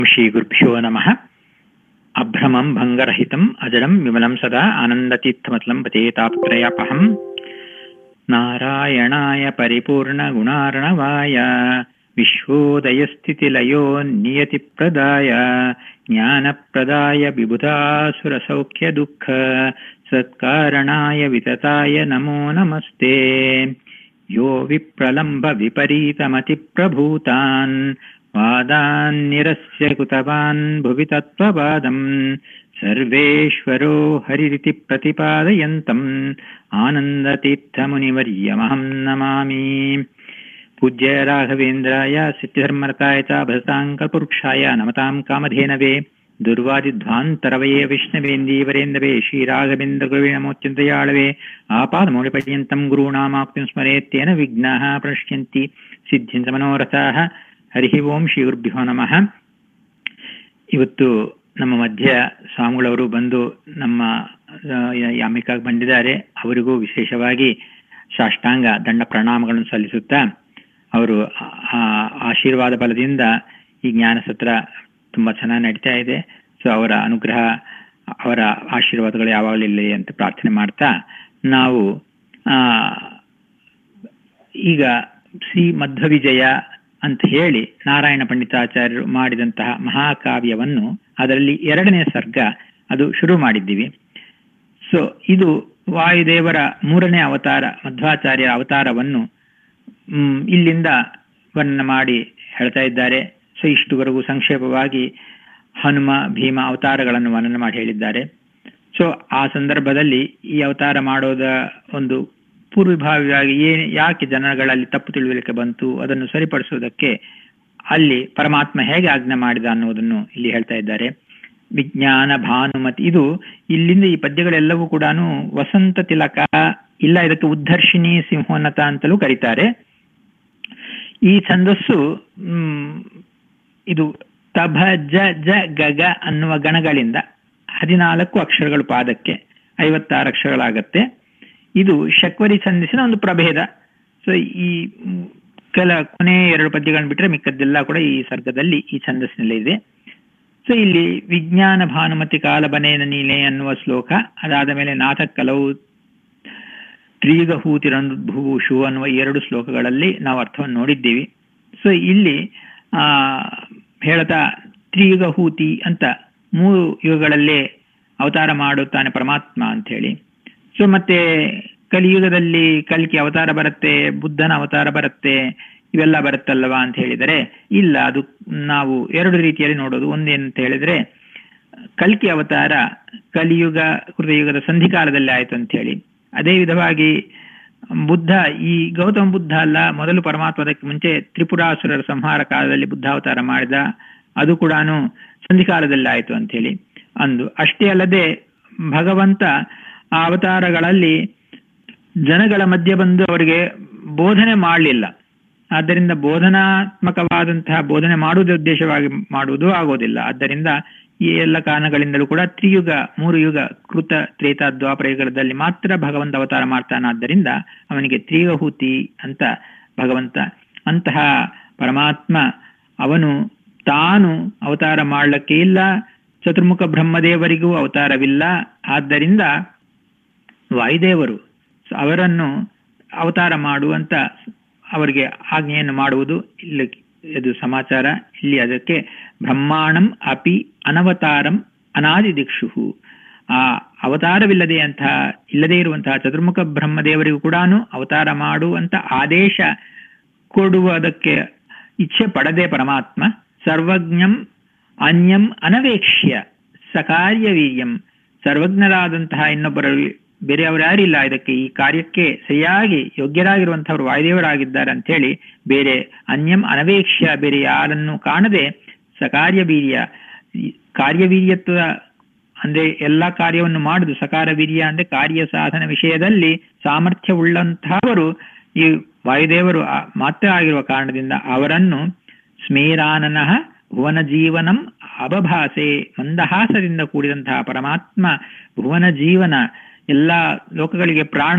श्रीगुरुभ्यो नमः अभ्रमं भङ्गरहितम् अजडं विमलं सदा आनन्दतीर्थमतलं पतेतापत्रयापहम् नारायणाय परिपूर्णगुणार्णवाय विश्वोदयस्थितिलयो नियतिप्रदाय ज्ञानप्रदाय विबुधासुरसौख्यदुःख सत्कारणाय वितताय नमो नमस्ते यो विप्रलम्ब विपरीतमतिप्रभूतान् वादान्निरस्य कुतवान् भुवि तत्त्ववादम् सर्वेश्वरो हरिरिति प्रतिपादयन्तम् आनन्दतीर्थमुनिवर्यमहं नमामि पूज्य राघवेन्द्राय सिद्धिधर्मरताय च भजताङ्कपुरुषाय नमतां कामधेनवे दुर्वादिध्वान्तरवये विष्णवेन्दीवरेन्दवे श्रीराघवेन्द्रगुरुवे नमोच्यन्तयाळवे आपादमौलिपर्यन्तं गुरूणामाप्तिं स्मरेत्येन विघ्नाः प्रणश्यन्ति ಸಿದ್ಧಿಂತ ಮನೋರಥಾಹ ಹರಿ ಓಂ ಶ್ರೀ ಗುರುಭ್ಯೋ ನಮಃ ಇವತ್ತು ನಮ್ಮ ಮಧ್ಯ ಸ್ವಾಮಿಗಳವರು ಬಂದು ನಮ್ಮ ಯಾಮಿಕಾಗಿ ಬಂದಿದ್ದಾರೆ ಅವರಿಗೂ ವಿಶೇಷವಾಗಿ ಸಾಷ್ಟಾಂಗ ದಂಡ ಪ್ರಣಾಮಗಳನ್ನು ಸಲ್ಲಿಸುತ್ತಾ ಅವರು ಆಶೀರ್ವಾದ ಬಲದಿಂದ ಈ ಜ್ಞಾನ ಸತ್ರ ತುಂಬಾ ಚೆನ್ನಾಗಿ ನಡೀತಾ ಇದೆ ಸೊ ಅವರ ಅನುಗ್ರಹ ಅವರ ಆಶೀರ್ವಾದಗಳು ಯಾವಾಗಲೂ ಇರಲಿ ಅಂತ ಪ್ರಾರ್ಥನೆ ಮಾಡ್ತಾ ನಾವು ಆ ಈಗ ಶ್ರೀ ಮಧ್ವವಿಜಯ ಅಂತ ಹೇಳಿ ನಾರಾಯಣ ಪಂಡಿತಾಚಾರ್ಯರು ಮಾಡಿದಂತಹ ಮಹಾಕಾವ್ಯವನ್ನು ಅದರಲ್ಲಿ ಎರಡನೇ ಸರ್ಗ ಅದು ಶುರು ಮಾಡಿದ್ದೀವಿ ಸೊ ಇದು ವಾಯುದೇವರ ಮೂರನೇ ಅವತಾರ ಮಧ್ವಾಚಾರ್ಯರ ಅವತಾರವನ್ನು ಇಲ್ಲಿಂದ ವರ್ಣನ ಮಾಡಿ ಹೇಳ್ತಾ ಇದ್ದಾರೆ ಸೊ ಇಷ್ಟುವರೆಗೂ ಸಂಕ್ಷೇಪವಾಗಿ ಹನುಮ ಭೀಮ ಅವತಾರಗಳನ್ನು ವರ್ಣನೆ ಮಾಡಿ ಹೇಳಿದ್ದಾರೆ ಸೊ ಆ ಸಂದರ್ಭದಲ್ಲಿ ಈ ಅವತಾರ ಮಾಡೋದ ಒಂದು ಪೂರ್ವಭಾವಿಯಾಗಿ ಏನ್ ಯಾಕೆ ಜನಗಳಲ್ಲಿ ತಪ್ಪು ತಿಳುವಳಿಕೆ ಬಂತು ಅದನ್ನು ಸರಿಪಡಿಸುವುದಕ್ಕೆ ಅಲ್ಲಿ ಪರಮಾತ್ಮ ಹೇಗೆ ಆಜ್ಞೆ ಮಾಡಿದ ಅನ್ನೋದನ್ನು ಇಲ್ಲಿ ಹೇಳ್ತಾ ಇದ್ದಾರೆ ವಿಜ್ಞಾನ ಭಾನುಮತಿ ಇದು ಇಲ್ಲಿಂದ ಈ ಪದ್ಯಗಳೆಲ್ಲವೂ ಕೂಡ ವಸಂತ ತಿಲಕ ಇಲ್ಲ ಇದಕ್ಕೆ ಉದ್ಧರ್ಷಿಣಿ ಸಿಂಹೋನ್ನತ ಅಂತಲೂ ಕರೀತಾರೆ ಈ ಛಂದಸ್ಸು ಹ್ಮ್ ಇದು ತಭ ಜ ಜ ಗಗ ಅನ್ನುವ ಗಣಗಳಿಂದ ಹದಿನಾಲ್ಕು ಅಕ್ಷರಗಳು ಪಾದಕ್ಕೆ ಐವತ್ತಾರು ಅಕ್ಷರಗಳಾಗತ್ತೆ ಇದು ಶಕ್ವರಿ ಛಂದಿಸಿನ ಒಂದು ಪ್ರಭೇದ ಸೊ ಈ ಕೆಲ ಕೊನೆ ಎರಡು ಪದ್ಯಗಳನ್ನು ಬಿಟ್ಟರೆ ಮಿಕ್ಕದ್ದೆಲ್ಲ ಕೂಡ ಈ ಸರ್ಗದಲ್ಲಿ ಈ ಛಂದಸ್ಸಿನಲ್ಲಿ ಇದೆ ಸೊ ಇಲ್ಲಿ ವಿಜ್ಞಾನ ಭಾನುಮತಿ ಕಾಲಬನೇನ ನೀಲೆ ಅನ್ನುವ ಶ್ಲೋಕ ಅದಾದ ಮೇಲೆ ನಾಥ ಕಲವು ತ್ರೀಗಹೂತಿರಂಭೂಷು ಅನ್ನುವ ಎರಡು ಶ್ಲೋಕಗಳಲ್ಲಿ ನಾವು ಅರ್ಥವನ್ನು ನೋಡಿದ್ದೀವಿ ಸೊ ಇಲ್ಲಿ ಆ ಹೇಳ್ತಾ ತ್ರಿಯುಗಹೂತಿ ಅಂತ ಮೂರು ಯುಗಗಳಲ್ಲೇ ಅವತಾರ ಮಾಡುತ್ತಾನೆ ಪರಮಾತ್ಮ ಅಂತ ಹೇಳಿ ಸೊ ಮತ್ತೆ ಕಲಿಯುಗದಲ್ಲಿ ಕಲ್ಕಿ ಅವತಾರ ಬರುತ್ತೆ ಬುದ್ಧನ ಅವತಾರ ಬರುತ್ತೆ ಇವೆಲ್ಲ ಬರುತ್ತಲ್ಲವಾ ಅಂತ ಹೇಳಿದರೆ ಇಲ್ಲ ಅದು ನಾವು ಎರಡು ರೀತಿಯಲ್ಲಿ ನೋಡೋದು ಒಂದೇನಂತ ಹೇಳಿದ್ರೆ ಕಲ್ಕಿ ಅವತಾರ ಕಲಿಯುಗ ಕೃತಯುಗದ ಸಂಧಿಕಾಲದಲ್ಲಿ ಆಯ್ತು ಅಂತ ಹೇಳಿ ಅದೇ ವಿಧವಾಗಿ ಬುದ್ಧ ಈ ಗೌತಮ ಬುದ್ಧ ಅಲ್ಲ ಮೊದಲು ಪರಮಾತ್ಮ ಅದಕ್ಕೆ ಮುಂಚೆ ತ್ರಿಪುರಾಸುರರ ಸಂಹಾರ ಕಾಲದಲ್ಲಿ ಬುದ್ಧ ಅವತಾರ ಮಾಡಿದ ಅದು ಕೂಡ ಸಂಧಿಕಾಲದಲ್ಲಿ ಆಯ್ತು ಅಂತ ಹೇಳಿ ಅಂದು ಅಷ್ಟೇ ಅಲ್ಲದೆ ಭಗವಂತ ಆ ಅವತಾರಗಳಲ್ಲಿ ಜನಗಳ ಮಧ್ಯೆ ಬಂದು ಅವರಿಗೆ ಬೋಧನೆ ಮಾಡಲಿಲ್ಲ ಆದ್ದರಿಂದ ಬೋಧನಾತ್ಮಕವಾದಂತಹ ಬೋಧನೆ ಮಾಡುವುದೇ ಉದ್ದೇಶವಾಗಿ ಮಾಡುವುದು ಆಗೋದಿಲ್ಲ ಆದ್ದರಿಂದ ಈ ಎಲ್ಲ ಕಾರಣಗಳಿಂದಲೂ ಕೂಡ ತ್ರಿಯುಗ ಮೂರು ಯುಗ ಕೃತ ತ್ರೇತ ದ್ವಾಪರ ಯುಗದಲ್ಲಿ ಮಾತ್ರ ಭಗವಂತ ಅವತಾರ ಮಾಡ್ತಾನಾದ್ದರಿಂದ ಅವನಿಗೆ ತ್ರಿಯುಗಹೂತಿ ಅಂತ ಭಗವಂತ ಅಂತಹ ಪರಮಾತ್ಮ ಅವನು ತಾನು ಅವತಾರ ಮಾಡಲಿಕ್ಕೆ ಇಲ್ಲ ಚತುರ್ಮುಖ ಬ್ರಹ್ಮದೇವರಿಗೂ ಅವತಾರವಿಲ್ಲ ಆದ್ದರಿಂದ ವಾಯುದೇವರು ಅವರನ್ನು ಅವತಾರ ಮಾಡುವಂತ ಅವರಿಗೆ ಆಜ್ಞೆಯನ್ನು ಮಾಡುವುದು ಇಲ್ಲಿ ಇದು ಸಮಾಚಾರ ಇಲ್ಲಿ ಅದಕ್ಕೆ ಬ್ರಹ್ಮಾಣಂ ಅಪಿ ಅನವತಾರಂ ಅನಾದಿ ದಿಕ್ಷು ಆ ಅವತಾರವಿಲ್ಲದೆ ಅಂತಹ ಇಲ್ಲದೇ ಇರುವಂತಹ ಚತುರ್ಮುಖ ಬ್ರಹ್ಮದೇವರಿಗೂ ಕೂಡ ಅವತಾರ ಮಾಡುವಂತ ಆದೇಶ ಕೊಡುವುದಕ್ಕೆ ಇಚ್ಛೆ ಪಡದೆ ಪರಮಾತ್ಮ ಸರ್ವಜ್ಞಂ ಅನ್ಯಂ ಅನವೇಕ್ಷ್ಯ ಸಕಾರ್ಯ ವೀರ್ಯಂ ಸರ್ವಜ್ಞರಾದಂತಹ ಇನ್ನೊಬ್ಬರಲ್ಲಿ ಬೇರೆಯವರು ಯಾರಿಲ್ಲ ಇದಕ್ಕೆ ಈ ಕಾರ್ಯಕ್ಕೆ ಸರಿಯಾಗಿ ಯೋಗ್ಯರಾಗಿರುವಂತಹವರು ವಾಯುದೇವರಾಗಿದ್ದಾರೆ ಅಂತ ಹೇಳಿ ಬೇರೆ ಅನ್ಯಂ ಅನವೇಕ್ಷ್ಯ ಬೇರೆ ಯಾರನ್ನು ಕಾಣದೆ ಸಕಾರ್ಯ ವೀರ್ಯ ಕಾರ್ಯವೀರ್ಯತ್ವ ಅಂದ್ರೆ ಎಲ್ಲಾ ಕಾರ್ಯವನ್ನು ಮಾಡುದು ಸಕಾರ ವೀರ್ಯ ಅಂದ್ರೆ ಕಾರ್ಯ ಸಾಧನ ವಿಷಯದಲ್ಲಿ ಸಾಮರ್ಥ್ಯವುಳ್ಳಂತಹವರು ಈ ವಾಯುದೇವರು ಮಾತ್ರ ಆಗಿರುವ ಕಾರಣದಿಂದ ಅವರನ್ನು ಸ್ಮೇರಾನನಃ ಭುವನ ಜೀವನಂ ಅಬಭಾಸೆ ಮಂದಹಾಸದಿಂದ ಕೂಡಿದಂತಹ ಪರಮಾತ್ಮ ಭುವನ ಜೀವನ ಎಲ್ಲ ಲೋಕಗಳಿಗೆ ಪ್ರಾಣ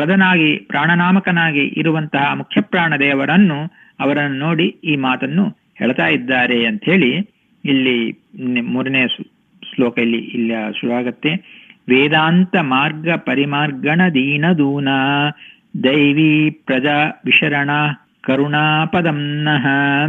ಪ್ರದನಾಗಿ ಪ್ರಾಣನಾಮಕನಾಗಿ ಇರುವಂತಹ ಮುಖ್ಯ ಪ್ರಾಣ ದೇವರನ್ನು ಅವರನ್ನು ನೋಡಿ ಈ ಮಾತನ್ನು ಹೇಳ್ತಾ ಇದ್ದಾರೆ ಅಂತ ಹೇಳಿ ಇಲ್ಲಿ ನಿ- ಮೂರನೇ ಶ್ಲೋ- ಶ್ಲೋಕ ಇಲ್ಲಿ ಇಲ್ಲಿ ಶುರುವಾಗತ್ತೆ ವೇದಾಂತ ಮಾರ್ಗ ಪರಿಮಾರ್ಗಣ ದೀನ ದೂನ ದೈವಿ ಪ್ರಜಾ ವಿಶರಣ ಕರುಣಾಪದಮ್ನಃ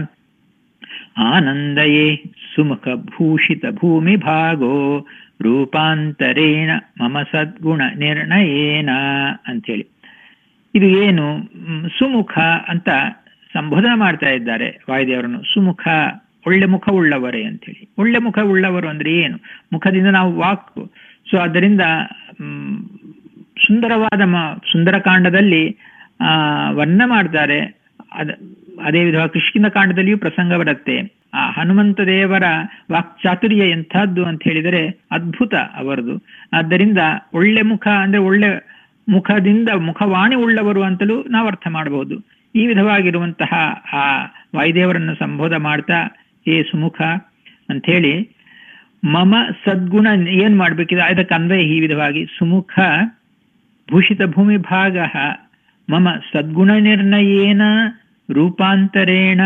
ಆನಂದಯೇ ಸುಮುಖ ಭೂಷಿತ ಭೂಮಿ ಭಾಗೋ ರೂಪಾಂತರೇಣ ಮಮ ಸದ್ಗುಣ ನಿರ್ಣಯೇನ ಅಂತೇಳಿ ಇದು ಏನು ಮ್, ಸುಮುಖ ಅಂತ ಸಂಬೋಧನೆ ಮಾಡ್ತಾ ಇದ್ದಾರೆ ವಾಯುದೇವರನ್ನು ಸುಮುಖ ಒಳ್ಳೆ ಮುಖ ಉಳ್ಳವರೇ ಅಂತೇಳಿ ಒಳ್ಳೆ ಮುಖ ಉಳ್ಳವರು ಅಂದ್ರೆ ಏನು ಮುಖದಿಂದ ನಾವು ವಾಕ್ ಸೊ ಅದರಿಂದ ಮ್, ಸುಂದರವಾದ ಮ ಸುಂದರಕಾಂಡದಲ್ಲಿ ಆ ವರ್ಣ ಮಾಡ್ತಾರೆ ಅದ ಅದೇ ವಿಧವಾಗಿ ಕೃಷ್ಣ ಕಾಂಡದಲ್ಲಿಯೂ ಪ್ರಸಂಗ ಬರುತ್ತೆ ಆ ಹನುಮಂತ ದೇವರ ವಾಕ್ಚಾತುರ್ಯ ಎಂಥದ್ದು ಅಂತ ಹೇಳಿದರೆ ಅದ್ಭುತ ಅವರದು ಆದ್ದರಿಂದ ಒಳ್ಳೆ ಮುಖ ಅಂದ್ರೆ ಒಳ್ಳೆ ಮುಖದಿಂದ ಮುಖವಾಣಿ ಉಳ್ಳವರು ಅಂತಲೂ ನಾವು ಅರ್ಥ ಮಾಡಬಹುದು ಈ ವಿಧವಾಗಿರುವಂತಹ ಆ ವಾಯುದೇವರನ್ನು ಸಂಬೋಧ ಮಾಡ್ತಾ ಹೇ ಸುಮುಖ ಅಂಥೇಳಿ ಮಮ ಸದ್ಗುಣ ಏನ್ ಮಾಡ್ಬೇಕಿದೆ ಅದಕ್ಕೆ ಅನ್ವಯ ಈ ವಿಧವಾಗಿ ಸುಮುಖ ಭೂಷಿತ ಭೂಮಿ ಭಾಗ ಮಮ ಸದ್ಗುಣ ನಿರ್ಣಯೇನ ರೂಪಾಂತರೇಣ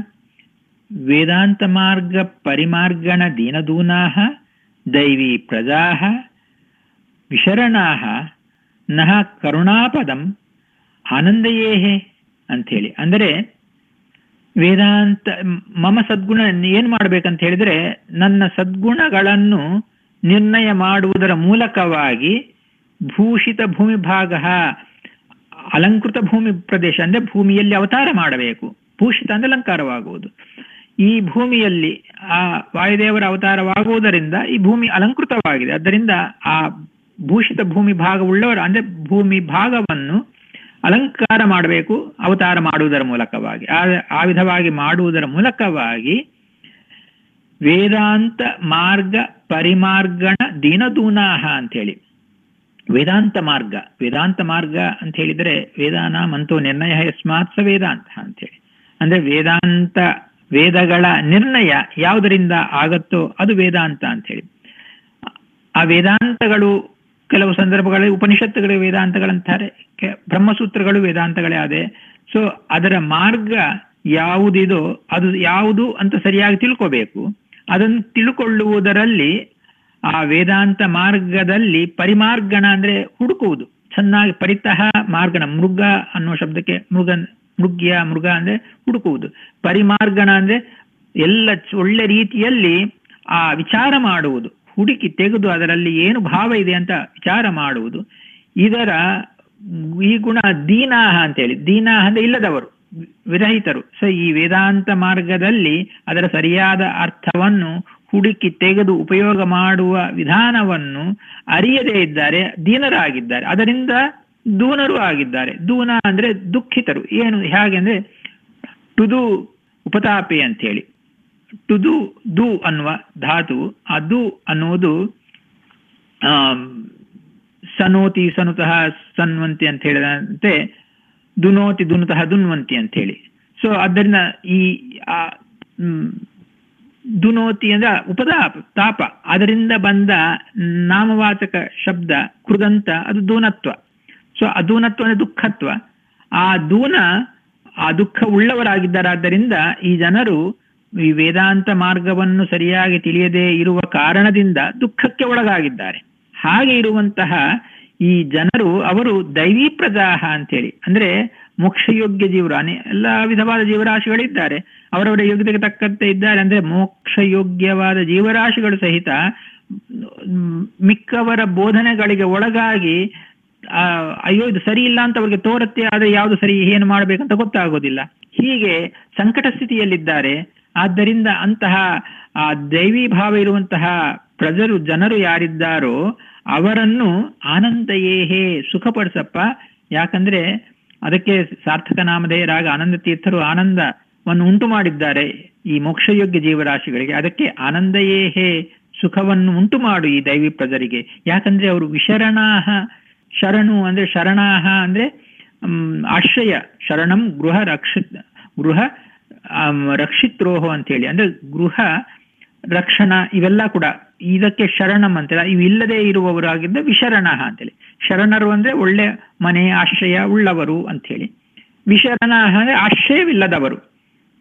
ವೇದಾಂತ ಮಾರ್ಗ ಪರಿಮಾರ್ಗಣ ದೀನದೂನಾ ದೈವಿ ಪ್ರಜಾ ವಿಶರಣಾ ನಃ ಕರುಣಾಪದಂ ಆನಂದಯೇಹೆ ಅಂಥೇಳಿ ಅಂದರೆ ವೇದಾಂತ ಮಮ ಸದ್ಗುಣ ಏನ್ ಮಾಡ್ಬೇಕಂತ ಹೇಳಿದ್ರೆ ನನ್ನ ಸದ್ಗುಣಗಳನ್ನು ನಿರ್ಣಯ ಮಾಡುವುದರ ಮೂಲಕವಾಗಿ ಭೂಷಿತ ಭೂಮಿ ಭಾಗ ಅಲಂಕೃತ ಭೂಮಿ ಪ್ರದೇಶ ಅಂದ್ರೆ ಭೂಮಿಯಲ್ಲಿ ಅವತಾರ ಮಾಡಬೇಕು ಭೂಷಿತ ಅಂದ್ರೆ ಅಲಂಕಾರವಾಗುವುದು ಈ ಭೂಮಿಯಲ್ಲಿ ಆ ವಾಯುದೇವರ ಅವತಾರವಾಗುವುದರಿಂದ ಈ ಭೂಮಿ ಅಲಂಕೃತವಾಗಿದೆ ಆದ್ದರಿಂದ ಆ ಭೂಷಿತ ಭೂಮಿ ಭಾಗವುಳ್ಳವರು ಅಂದ್ರೆ ಭೂಮಿ ಭಾಗವನ್ನು ಅಲಂಕಾರ ಮಾಡಬೇಕು ಅವತಾರ ಮಾಡುವುದರ ಮೂಲಕವಾಗಿ ಆ ಆ ವಿಧವಾಗಿ ಮಾಡುವುದರ ಮೂಲಕವಾಗಿ ವೇದಾಂತ ಮಾರ್ಗ ಪರಿಮಾರ್ಗಣ ದೀನದೂನಾಹ ಅಂತೇಳಿ ವೇದಾಂತ ಮಾರ್ಗ ವೇದಾಂತ ಮಾರ್ಗ ಅಂತ ಹೇಳಿದರೆ ವೇದಾನ ಮಂತೋ ನಿರ್ಣಯ ಯಸ್ಮಾತ್ ಸ ವೇದಾಂತ ಅಂತೇಳಿ ಅಂದ್ರೆ ವೇದಾಂತ ವೇದಗಳ ನಿರ್ಣಯ ಯಾವುದರಿಂದ ಆಗತ್ತೋ ಅದು ವೇದಾಂತ ಅಂತ ಹೇಳಿ ಆ ವೇದಾಂತಗಳು ಕೆಲವು ಸಂದರ್ಭಗಳಲ್ಲಿ ಉಪನಿಷತ್ತುಗಳಿಗೆ ವೇದಾಂತಗಳಂತಾರೆ ಕೆ- ಬ್ರಹ್ಮಸೂತ್ರಗಳು ವೇದಾಂತಗಳೇ ಆದೆ ಸೊ ಅದರ ಮಾರ್ಗ ಯಾವುದಿದೋ ಅದು ಯಾವುದು ಅಂತ ಸರಿಯಾಗಿ ತಿಳ್ಕೋಬೇಕು ಅದನ್ನು ತಿಳ್ಕೊಳ್ಳುವುದರಲ್ಲಿ ಆ ವೇದಾಂತ ಮಾರ್ಗದಲ್ಲಿ ಪರಿಮಾರ್ಗಣ ಅಂದ್ರೆ ಹುಡುಕುವುದು ಚೆನ್ನಾಗಿ ಪರಿತಃ ಮಾರ್ಗಣ ಮೃಗ ಅನ್ನುವ ಶಬ್ದಕ್ಕೆ ಮೃಗ ಮೃಗ್ಯ ಮೃಗ ಅಂದ್ರೆ ಹುಡುಕುವುದು ಪರಿಮಾರ್ಗಣ ಅಂದ್ರೆ ಎಲ್ಲ ಚ- ಒಳ್ಳೆ ರೀತಿಯಲ್ಲಿ ಆ ವಿಚಾರ ಮಾಡುವುದು ಹುಡುಕಿ ತೆಗೆದು ಅದರಲ್ಲಿ ಏನು ಭಾವ ಇದೆ ಅಂತ ವಿಚಾರ ಮಾಡುವುದು ಇದರ ಈ ಗುಣ ದೀನಾಹ ಅಂತೇಳಿ ದೀನಾಹ ಅಂದ್ರೆ ಇಲ್ಲದವರು ವಿರಹಿತರು ಸೊ ಈ ವೇದಾಂತ ಮಾರ್ಗದಲ್ಲಿ ಅದರ ಸರಿಯಾದ ಅರ್ಥವನ್ನು ಹುಡುಕಿ ತೆಗೆದು ಉಪಯೋಗ ಮಾಡುವ ವಿಧಾನವನ್ನು ಅರಿಯದೇ ಇದ್ದಾರೆ ದೀನರಾಗಿದ್ದಾರೆ ಅದರಿಂದ ದೂನರು ಆಗಿದ್ದಾರೆ ದೂನ ಅಂದ್ರೆ ದುಃಖಿತರು ಏನು ಹೇಗೆ ಅಂದ್ರೆ ಟುದು ಉಪತಾಪೆ ಅಂತ ಹೇಳಿ ಟುದು ದು ಅನ್ನುವ ಧಾತು ಆ ದು ಅನ್ನುವುದು ಆಮ್, ಸನೋತಿ ಸನುತಃ ಸನ್ವಂತಿ ಅಂತ ಹೇಳಿದಂತೆ ದುನೋತಿ ದುನುತಃ ದುನ್ವಂತಿ ಅಂತ ಹೇಳಿ ಸೊ ಆದ್ದರಿಂದ ಈ ಆ, ಮ್, ದುನೋತಿ ಅಂದ್ರೆ ಉಪದಾಪ ತಾಪ ಅದರಿಂದ ಬಂದ ನಾಮವಾಚಕ ಶಬ್ದ ಕೃದಂತ ಅದು ದೂನತ್ವ ಸೊ ಆ ದೂನತ್ವ ಅಂದ್ರೆ ದುಃಖತ್ವ ಆ ದೂನ ಆ ದುಃಖ ಉಳ್ಳವರಾಗಿದ್ದಾರಾದ್ದರಿಂದ ಈ ಜನರು ಈ ವೇದಾಂತ ಮಾರ್ಗವನ್ನು ಸರಿಯಾಗಿ ತಿಳಿಯದೇ ಇರುವ ಕಾರಣದಿಂದ ದುಃಖಕ್ಕೆ ಒಳಗಾಗಿದ್ದಾರೆ ಹಾಗೆ ಇರುವಂತಹ ಈ ಜನರು ಅವರು ದೈವೀ ಪ್ರಜಾಹ ಅಂತೇಳಿ ಅಂದ್ರೆ ಮೋಕ್ಷಯೋಗ್ಯ ಜೀವರು ಅನೇ ಎಲ್ಲ ವಿಧವಾದ ಜೀವರಾಶಿಗಳಿದ್ದಾರೆ ಅವರವರ ಯೋಗ್ಯತೆಗೆ ತಕ್ಕಂತೆ ಇದ್ದಾರೆ ಅಂದ್ರೆ ಮೋಕ್ಷಯೋಗ್ಯವಾದ ಜೀವರಾಶಿಗಳು ಸಹಿತ ಮ್, ಮಿಕ್ಕವರ ಬೋಧನೆಗಳಿಗೆ ಒಳಗಾಗಿ ಆ, ಅಯ್ಯೋ ಇದು ಸರಿ ಇಲ್ಲ ಅಂತ ಅವ್ರಿಗೆ ತೋರುತ್ತೆ ಆದ್ರೆ ಯಾವುದು ಸರಿ ಏನು ಮಾಡ್ಬೇಕಂತ ಗೊತ್ತಾಗೋದಿಲ್ಲ ಹೀಗೆ ಸಂಕಟ ಸ್ಥಿತಿಯಲ್ಲಿದ್ದಾರೆ ಆದ್ದರಿಂದ ಅಂತಹ ಆ ದೈವಿ ಭಾವ ಇರುವಂತಹ ಪ್ರಜರು ಜನರು ಯಾರಿದ್ದಾರೋ ಅವರನ್ನು ಆನಂದಯೇಹೇ ಸುಖಪಡಿಸಪ್ಪ ಯಾಕಂದ್ರೆ ಅದಕ್ಕೆ ಸಾರ್ಥಕ ನಾಮಧೇಯರಾಗ ಆನಂದ ತೀರ್ಥರು ಆನಂದವನ್ನು ಉಂಟು ಮಾಡಿದ್ದಾರೆ ಈ ಮೋಕ್ಷಯೋಗ್ಯ ಜೀವರಾಶಿಗಳಿಗೆ ಅದಕ್ಕೆ ಆನಂದಯೇಹೇ ಸುಖವನ್ನು ಉಂಟು ಮಾಡು ಈ ದೈವಿ ಪ್ರಜರಿಗೆ ಯಾಕಂದ್ರೆ ಅವರು ವಿಶರಣಾಹ ಶರಣು ಅಂದ್ರೆ ಶರಣಾಹ ಅಂದ್ರೆ ಮ್, ಆಶ್ರಯ ಶರಣಂ ಗೃಹ ರಕ್ಷಿತ್ ಗೃಹ ಆಮ್, ರಕ್ಷಿತ್ರೋಹೋ ಅಂತೇಳಿ ಅಂದ್ರೆ ಗೃಹ ರಕ್ಷಣಾ ಇವೆಲ್ಲ ಕೂಡ ಇದಕ್ಕೆ ಶರಣಂ ಅಂತೇಳಿ ಇವು ಇಲ್ಲದೆ ಇರುವವರಾಗಿದ್ದ ವಿಶರಣ ಅಂತೇಳಿ ಶರಣರು ಅಂದ್ರೆ ಒಳ್ಳೆ ಮನೆ ಆಶ್ರಯ ಉಳ್ಳವರು ಅಂತೇಳಿ ವಿಶರಣ ಅಂದ್ರೆ ಆಶ್ರಯವಿಲ್ಲದವರು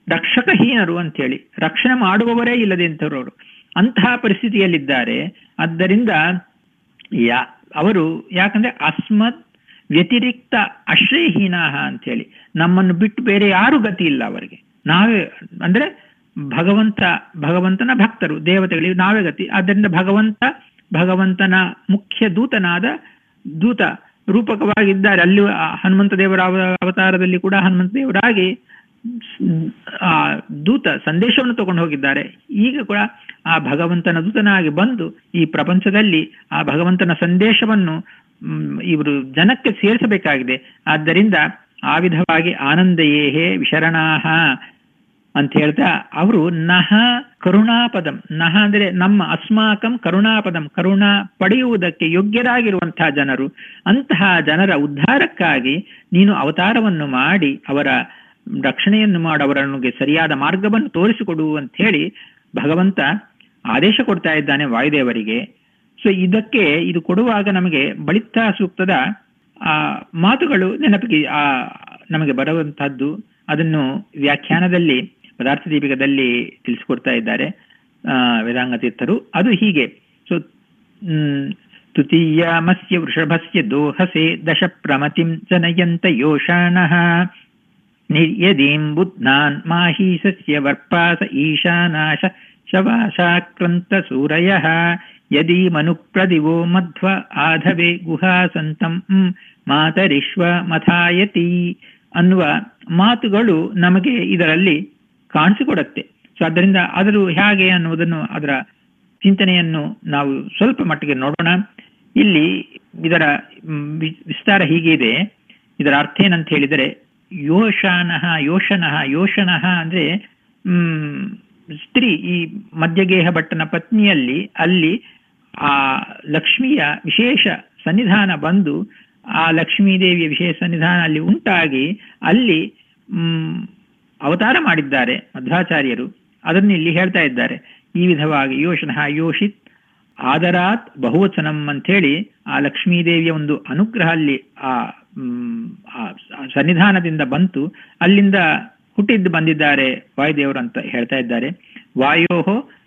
ರಕ್ಷಕಹೀನರು ಅಂತೇಳಿ ರಕ್ಷಣೆ ಮಾಡುವವರೇ ಇಲ್ಲದೆ ಇಂಥವ್ರವರು ಅಂತಹ ಪರಿಸ್ಥಿತಿಯಲ್ಲಿದ್ದಾರೆ ಆದ್ದರಿಂದ ಯಾ ಅವರು ಯಾಕಂದ್ರೆ ಅಸ್ಮತ್ ವ್ಯತಿರಿಕ್ತ ಆಶ್ರಯಹೀನ ಅಂತೇಳಿ ನಮ್ಮನ್ನು ಬಿಟ್ಟು ಬೇರೆ ಯಾರು ಗತಿ ಇಲ್ಲ ಅವರಿಗೆ ನಾವೇ ಅಂದ್ರೆ ಭಗವಂತ ಭಗವಂತನ ಭಕ್ತರು ದೇವತೆಗಳಿಗೆ ನಾವೇ ಗತಿ ಆದ್ದರಿಂದ ಭಗವಂತ ಭಗವಂತನ ಮುಖ್ಯ ದೂತನಾದ ದೂತ ರೂಪಕವಾಗಿದ್ದಾರೆ ಅಲ್ಲಿ ಹನುಮಂತ ದೇವರ ಅವ- ಅವತಾರದಲ್ಲಿ ಕೂಡ ಹನುಮಂತ ದೇವರಾಗಿ ಆ ದೂತ ಸಂದೇಶವನ್ನು ತಗೊಂಡು ಹೋಗಿದ್ದಾರೆ ಈಗ ಕೂಡ ಆ ಭಗವಂತನ ದೂತನಾಗಿ ಬಂದು ಈ ಪ್ರಪಂಚದಲ್ಲಿ ಆ ಭಗವಂತನ ಸಂದೇಶವನ್ನು ಮ್, ಇವರು ಜನಕ್ಕೆ ಸೇರಿಸಬೇಕಾಗಿದೆ ಆದ್ದರಿಂದ ಆ ವಿಧವಾಗಿ ಆನಂದಯೇಹೇ ವಿಶರಣಾಹ ಅಂತ ಹೇಳ್ತಾ ಅವರು ನಹ ಕರುಣಾಪದಂ ನಹ ಅಂದ್ರೆ ನಮ್ಮ ಅಸ್ಮಾಕಂ ಕರುಣಾಪದಂ ಕರುಣಾ ಪಡೆಯುವುದಕ್ಕೆ ಯೋಗ್ಯರಾಗಿರುವಂತಹ ಜನರು ಅಂತಹ ಜನರ ಉದ್ಧಾರಕ್ಕಾಗಿ ನೀನು ಅವತಾರವನ್ನು ಮಾಡಿ ಅವರ ರಕ್ಷಣೆಯನ್ನು ಮಾಡು ಅವರನ್ನುಗೆ ಸರಿಯಾದ ಮಾರ್ಗವನ್ನು ತೋರಿಸಿಕೊಡು ಅಂತ ಹೇಳಿ ಭಗವಂತ ಆದೇಶ ಕೊಡ್ತಾ ಇದ್ದಾನೆ ವಾಯುದೇವರಿಗೆ ಸೊ ಇದಕ್ಕೆ ಇದು ಕೊಡುವಾಗ ನಮಗೆ ಬಳಿತ ಸೂಕ್ತದ ಆ ಮಾತುಗಳು ನೆನಪಿಗೆ ಆ ನಮಗೆ ಬರುವಂತಹದ್ದು ಅದನ್ನು ವ್ಯಾಖ್ಯಾನದಲ್ಲಿ ಪದಾರ್ಥ ದೀಪಿಕದಲ್ಲಿ ತಿಳಿಸಿಕೊಡ್ತಾ ಇದ್ದಾರೆ ಆ ವೇದಾಂಗ ತೀರ್ಥರು ಅದು ಹೀಗೆ ಸೊ ತೃತೀಯಾಮಸ್ಯ ವೃಷಭಸ್ಯ ದೋಹಸೆ ದಶ ಪ್ರಮತಿಂ ಜನಯಂತ ಯೋಷಾಣಃ ನಿರ್ಯದೀಂ ಬುದ್ಧಾನ್ ಮಾಹೀಸಸ್ಯ ವರ್ಪಾಸ ಈಶಾನಾಶ ಶವಾಶಾಕ್ರಂತ ಸೂರಯಃ ಯದಿ ಮನುಪ್ರದಿವೋ ಮಧ್ವ ಆಧವೆ ಗುಹಾಸಂತಂ ಮಾತರಿಶ್ವ ಮಥಾಯತಿ ಅನ್ನುವ ಮಾತುಗಳು ನಮಗೆ ಇದರಲ್ಲಿ ಕಾಣಿಸಿಕೊಡುತ್ತೆ ಸೊ ಅದರಿಂದ ಅದರ ಹೇಗೆ ಅನ್ನುವುದನ್ನು ಅದರ ಚಿಂತನೆಯನ್ನು ನಾವು ಸ್ವಲ್ಪ ಮಟ್ಟಿಗೆ ನೋಡೋಣ ಇಲ್ಲಿ ಇದರ ಮ್, ವಿ- ವಿಸ್ತಾರ ಹೀಗಿದೆ ಇದರ ಅರ್ಥ ಏನಂತ ಹೇಳಿದರೆ ಯೋಷಾನಃ ಯೋಷನಃ ಯೋಷನಃ ಅಂದ್ರೆ ಹ್ಮ್ ಸ್ತ್ರೀ ಈ ಮಧ್ಯಗೇಹ ಭಟ್ಟನ ಪತ್ನಿಯಲ್ಲಿ ಅಲ್ಲಿ ಆ ಲಕ್ಷ್ಮಿಯ ವಿಶೇಷ ಸನ್ನಿಧಾನ ಬಂದು ಆ ಲಕ್ಷ್ಮೀದೇವಿಯ ವಿಶೇಷ ಸನ್ನಿಧಾನ ಅಲ್ಲಿ ಉಂಟಾಗಿ ಅಲ್ಲಿ ಹ್ಮ್ ಅವತಾರ ಮಾಡಿದ್ದಾರೆ ಮಧ್ವಾಚಾರ್ಯರು ಅದನ್ನು ಇಲ್ಲಿ ಹೇಳ್ತಾ ಇದ್ದಾರೆ ಈ ವಿಧವಾಗಿ ಯೋಷನಃ ಯೋಷಿತ್ ಆದರಾತ್ ಬಹುವಚನಂ ಅಂಥೇಳಿ ಆ ಲಕ್ಷ್ಮೀದೇವಿಯ ಒಂದು ಅನುಗ್ರಹ ಅಲ್ಲಿ ಆ ಮ್, ಆ ಸನ್ನಿಧಾನದಿಂದ ಬಂತು ಅಲ್ಲಿಂದ ಹುಟ್ಟಿದ್ದು ಬಂದಿದ್ದಾರೆ ವಾಯುದೇವರು ಅಂತ ಹೇಳ್ತಾ ಇದ್ದಾರೆ ವಾಯೋ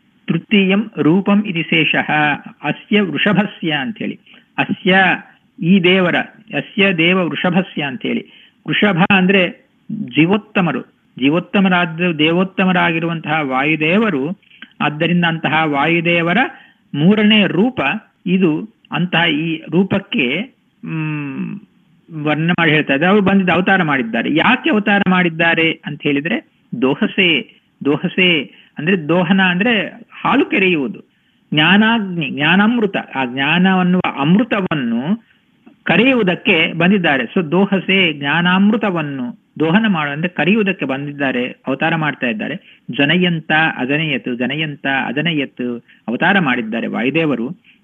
ತೃತೀಯಂ ರೂಪಂ ಇತಿ ಶೇಷಃ ಅಸ್ಯ ವೃಷಭಸ್ಯ ಅಂತೇಳಿ ಅಸ್ಯ ಈ ದೇವರ ಅಸ್ಯ ದೇವ ವೃಷಭಸ್ಯ ಅಂತೇಳಿ ವೃಷಭ ಅಂದ್ರೆ ಜೀವೋತ್ತಮರು ಜೀವೋತ್ತಮರಾದ ದೇವೋತ್ತಮರಾಗಿರುವಂತಹ ವಾಯುದೇವರು ಆದ್ದರಿಂದ ಅಂತಹ ವಾಯುದೇವರ ಮೂರನೇ ರೂಪ ಇದು ಅಂತಹ ಈ ರೂಪಕ್ಕೆ ಹ್ಮ್ ವರ್ಣ ಮಾಡಿ ಹೇಳ್ತಾ ಇದ್ದಾರೆ ಅವರು ಬಂದಿದ್ದು ಅವತಾರ ಮಾಡಿದ್ದಾರೆ ಯಾಕೆ ಅವತಾರ ಮಾಡಿದ್ದಾರೆ ಅಂತ ಹೇಳಿದ್ರೆ ದೋಹಸೆ ದೋಹಸೆ ಅಂದ್ರೆ ದೋಹನ ಅಂದ್ರೆ ಹಾಲು ಕೆರೆಯುವುದು ಜ್ಞಾನಾಗ್ನಿ ಜ್ಞಾನಾಮೃತ ಆ ಜ್ಞಾನ ಅನ್ನುವ ಅಮೃತವನ್ನು ಕರೆಯುವುದಕ್ಕೆ ಬಂದಿದ್ದಾರೆ ಸೊ ದೋಹಸೆ ಜ್ಞಾನಾಮೃತವನ್ನು ದೋಹನ ಮಾಡು ಅಂದ್ರೆ ಕರೆಯುವುದಕ್ಕೆ ಬಂದಿದ್ದಾರೆ ಅವತಾರ ಮಾಡ್ತಾ ಇದ್ದಾರೆ ಜನಯಂತ ಅಜನಯತ್ ಜನಯಂತ ಅಜನಯತ್ ಅವತಾರ ಮಾಡಿದ್ದಾರೆ ವಾಯುದೇವರು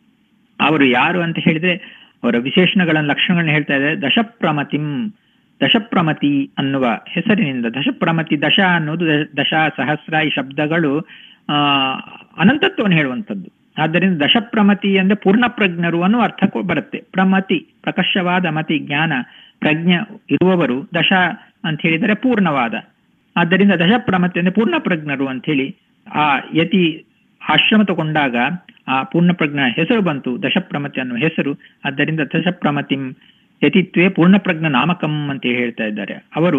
ಅವರು ಯಾರು ಅಂತ ಹೇಳಿದ್ರೆ ಅವರ ವಿಶೇಷಣಗಳನ್ನ ಲಕ್ಷಣಗಳನ್ನ ಹೇಳ್ತಾ ಇದ್ದಾರೆ ದಶಪ್ರಮತಿಂ ದಶಪ್ರಮತಿ ಅನ್ನುವ ಹೆಸರಿನಿಂದ ದಶಪ್ರಮತಿ ದಶ ಅನ್ನೋದು ದ- ದಶ ಸಹಸ್ರ ಈ ಶಬ್ದಗಳು ಆ ಅನಂತತ್ವವನ್ನು ಹೇಳುವಂಥದ್ದು ಆದ್ದರಿಂದ ದಶಪ್ರಮತಿ ಅಂದ್ರೆ ಪೂರ್ಣ ಪ್ರಜ್ಞರು ಅನ್ನೋ ಅರ್ಥ ಕೊ- ಬರುತ್ತೆ ಪ್ರಮತಿ ಪ್ರಕರ್ಷವಾದ ಮತಿ ಜ್ಞಾನ ಪ್ರಜ್ಞೆ ಇರುವವರು ದಶ ಅಂತ ಹೇಳಿದರೆ ಪೂರ್ಣವಾದ ಆದ್ದರಿಂದ ದಶಪ್ರಮತಿ ಅಂದ್ರೆ ಪೂರ್ಣ ಪ್ರಜ್ಞರು ಅಂತ ಹೇಳಿ ಆ ಯತಿ ಆಶ್ರಮ ತಗೊಂಡಾಗ ಆ ಪೂರ್ಣಪ್ರಜ್ಞ ಹೆಸರು ಬಂತು ದಶಪ್ರಮತಿ ಅನ್ನುವ ಹೆಸರು ಆದ್ದರಿಂದ ದಶಪ್ರಮತಿಂ ಯತಿತ್ವೇ ಪೂರ್ಣಪ್ರಜ್ಞ ನಾಮಕಂ ಅಂತ ಹೇಳ್ತಾ ಇದ್ದಾರೆ ಅವರು